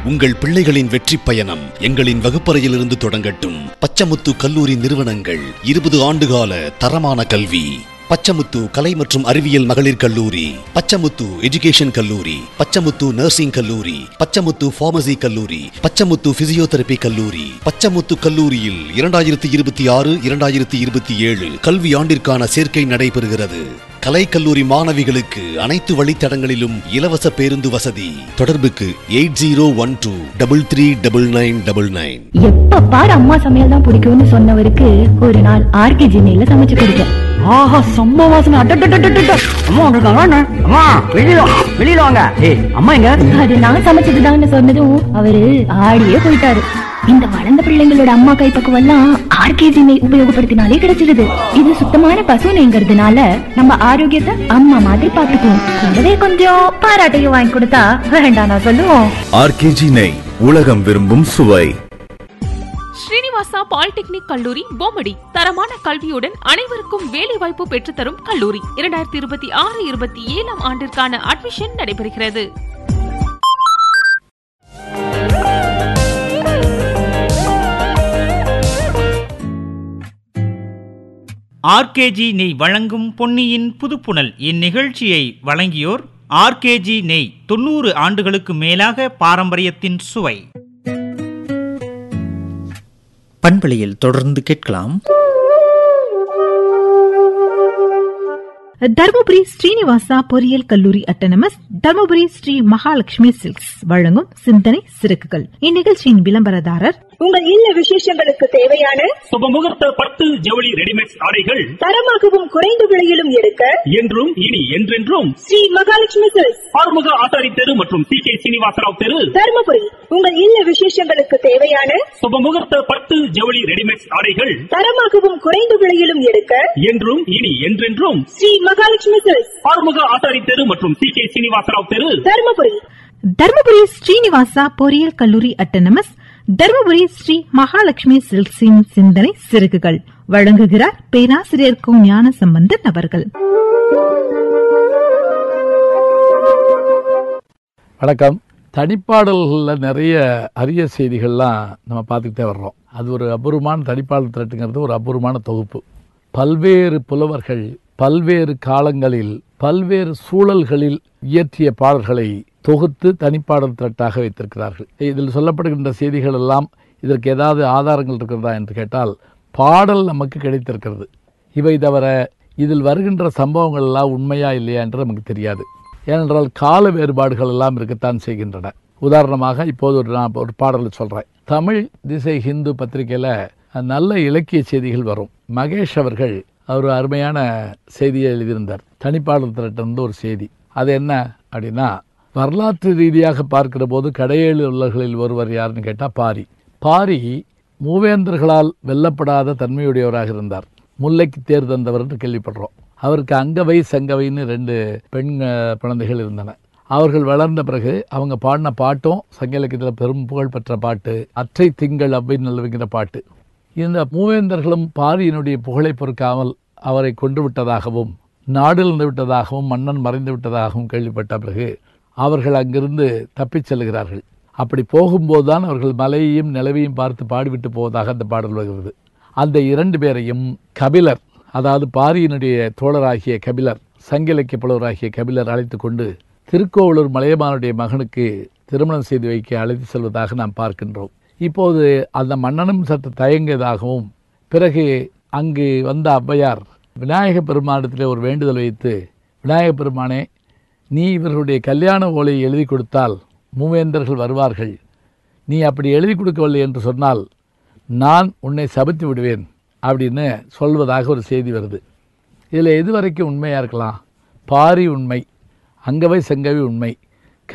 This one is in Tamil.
உங்கள் பிள்ளைகளின் வெற்றி பயணம் எங்களின் வகுப்பறையிலிருந்து தொடங்கட்டும் பச்சமுத்து கல்லூரி நிறுவனங்கள் இருபது ஆண்டுகால தரமான கல்வி பச்சமுத்து கலை மற்றும் அறிவியல் மகளிர் கல்லூரி பச்சமுத்து எஜுகேஷன் கல்லூரி பச்சமுத்து நர்சிங் கல்லூரி பச்சமுத்து பார்மசி கல்லூரி பச்சமுத்து பிசியோதெரபி கல்லூரி பச்சமுத்து கல்லூரியில் இரண்டாயிரத்தி இருபத்தி ஆறு இரண்டாயிரத்தி இருபத்தி ஏழு கல்வி ஆண்டிற்கான சேர்க்கை நடைபெறுகிறது கலைக்கல்லூரி மாணவிகளுக்கு அனைத்து வழித்தடங்களிலும் இலவச பேருந்து வசதி தொடர்புக்கு eight zero one two double three double nine double nine எப்ப பாரு அம்மா சமையல் தான் பிடிக்கும்னு சொன்னவருக்கு ஒரு நாள் ஆர்கே ஜின்னையில சமைச்சு கொடுத்தேன் ஆஹா செம்ம வாசனை அட்டட்டட்டட்டட்ட அம்மா வந்திருக்காங்க அண்ணா. அம்மா வெளியில வா, வெளியில வாங்க ஏய் அம்மா எங்க அது நான் சமைச்சதுதான்னு சொன்னதும் அவரு ஆடியே போயிட்டாரு இந்த வளர்ந்த பிள்ளைங்களோட அம்மா கைப்பக்குவம் எல்லாம் ஆர்கேஜி நெய் உபயோகப்படுத்தினாலே கிடைச்சிருது இது சுத்தமான பசு நெய்ங்கிறதுனால நம்ம ஆரோக்கியத்தை அம்மா மாதிரி பாத்துக்குவோம் கூடவே கொஞ்சம் பாராட்டையும் வாங்கி கொடுத்தா வேண்டாம் நான் சொல்லுவோம் ஆர்கேஜி நெய் உலகம் விரும்பும் சுவை ஸ்ரீனிவாசா பாலிடெக்னிக் கல்லூரி பொம்மடி தரமான கல்வியுடன் அனைவருக்கும் வேலைவாய்ப்பு பெற்றுத்தரும் கல்லூரி இரண்டாயிரத்தி இருபத்தி ஆறு இருபத்தி ஏழாம் ஆண்டிற்கான அட்மிஷன் நடைபெறுகிறது ஆர்கேஜி நெய் வழங்கும் பொன்னியின் புதுப்புணல் இந்நிகழ்ச்சியை வழங்கியோர் ஆர்கேஜி நெய் தொண்ணூறு ஆண்டுகளுக்கு மேலாக பாரம்பரியத்தின் சுவை பண்பலையில் தொடர்ந்து கேட்கலாம் தர்மபுரி ஸ்ரீனிவாசா பொறியியல் கல்லூரி அட்டனமஸ் தர்மபுரி ஸ்ரீ மகாலட்சுமி சில்க்ஸ் வழங்கும் சிந்தனை சிறகுகள் இந்நிகழ்ச்சியின் விளம்பரதாரர் உங்கள் இல்ல விசேஷங்களுக்கு தேவையான சுபமுகூர்த்த பட்டு ஜவுளி ரெடிமேட் ஆடைகள் தரமாகவும் குறைந்த விலையிலும் எடுக்க என்றும் இனி என்றென்றும் ஸ்ரீ மகாலட்சுமி சில்க்ஸ் ஆறுமுக ஆசாரி தெரு மற்றும் சி கே சீனிவாசராவ் தெரு தருமபுரி உங்கள் இல்ல விசேஷங்களுக்கு தேவையான சுபமுகூர்த்த பட்டு ஜவுளி ரெடிமேட் ஆடைகள் தரமாகவும் குறைந்த விலையிலும் எடுக்க என்றும் இனி என்றென்றும் ஸ்ரீ மகாலட்சுமி சில்க்ஸ் ஆறுமுக ஆசாரி தெரு மற்றும் சி கே சீனிவாசராவ் தெரு தருமபுரி தர்மபுரி ஸ்ரீனிவாசா பொறியியல் கல்லூரி அட்டனமஸ் தர்மபுரி ஸ்ரீ மகாலட்சுமி சில்க்ஸின் சிந்தனை சிறகுகள் வழங்குகிறார் பேராசிரியர் கு ஞான சம்பந்தன் அவர்கள் வணக்கம் தனிப்பாடல்களில் நிறைய அரிய செய்திகள்லாம் நம்ம பார்த்துக்கிட்டே வர்றோம் அது ஒரு அபூர்வமான தனிப்பாடல் திரட்டுங்கிறது ஒரு அபூர்வமான தொகுப்பு பல்வேறு புலவர்கள் பல்வேறு காலங்களில் பல்வேறு சூழல்களில் இயற்றிய பாடல்களை தொகுத்து தனிப்பாடல் திரட்டாக வைத்திருக்கிறார்கள் இதில் சொல்லப்படுகின்ற செய்திகள் எல்லாம் இதற்கு ஏதாவது ஆதாரங்கள் இருக்கிறதா என்று கேட்டால் பாடல் நமக்கு கிடைத்திருக்கிறது இவை தவிர இதில் வருகின்ற சம்பவங்கள் எல்லாம் உண்மையா இல்லையா என்று நமக்கு தெரியாது ஏனென்றால் கால வேறுபாடுகள் எல்லாம் இருக்கத்தான் செய்கின்றன உதாரணமாக இப்போது ஒரு நான் ஒரு பாடலை சொல்கிறேன் தமிழ் திசை ஹிந்து பத்திரிகையில் நல்ல இலக்கிய செய்திகள் வரும் மகேஷ் அவர்கள் அவர் அருமையான செய்தியை எழுதியிருந்தார் தனிப்பாடல் திரட்டிருந்து ஒரு செய்தி அது என்ன அப்படின்னா வரலாற்று ரீதியாக பார்க்கிற போது கடையேழு உள்ளர்களில் ஒருவர் யாருன்னு கேட்டால் பாரி பாரி மூவேந்தர்களால் வெல்லப்படாத தன்மையுடையவராக இருந்தார் முல்லைக்கு தேர் தந்தவர் என்று கேள்விப்படுறோம் அவருக்கு அங்கவை சங்கவைன்னு ரெண்டு பெண் அஹ், குழந்தைகள் இருந்தன அவர்கள் வளர்ந்த பிறகு அவங்க பாடின பாட்டும் சங்க இலக்கியத்தில் பெரும் புகழ் பெற்ற பாட்டு அற்றை திங்கள் அப்படின்னு நிலவுகிற பாட்டு இந்த மூவேந்தர்களும் பாரியினுடைய புகழை பொறுக்காமல் அவரை கொன்று விட்டதாகவும் நாடிழந்து விட்டதாகவும் மன்னன் மறைந்து விட்டதாகவும் கேள்விப்பட்ட பிறகு அவர்கள் அங்கிருந்து தப்பிச் செல்கிறார்கள் அப்படி போகும்போது தான் அவர்கள் மலையையும் நிலவையும் பார்த்து பாடிவிட்டு போவதாக அந்த பாடல் வருகிறது அந்த இரண்டு பேரையும் கபிலர் அதாவது பாரியினுடைய தோழராகிய கபிலர் சங்க இலக்கிய புலவராகிய கபிலர் அழைத்து கொண்டு திருக்கோவலூர் மலையமானுடைய மகனுக்கு திருமணம் செய்து வைக்க அழைத்து செல்வதாக நாம் பார்க்கின்றோம் இப்போது அந்த மன்னனும் சற்று தயங்கியதாகவும் பிறகு அங்கு வந்த ஔவையார் விநாயக பெருமானிடத்திலே ஒரு வேண்டுதல் வைத்து விநாயக பெருமானே நீ இவர்களுடைய கல்யாண ஓலையை எழுதி கொடுத்தால் மூவேந்தர்கள் வருவார்கள் நீ அப்படி எழுதி கொடுக்கவில்லை என்று சொன்னால் நான் உன்னை சபித்து விடுவேன் அப்படின்னு சொல்வதாக ஒரு செய்தி வருது இதில் எது வரைக்கும் உண்மையாக இருக்கலாம் பாரி உண்மை அங்கவை செங்கவை உண்மை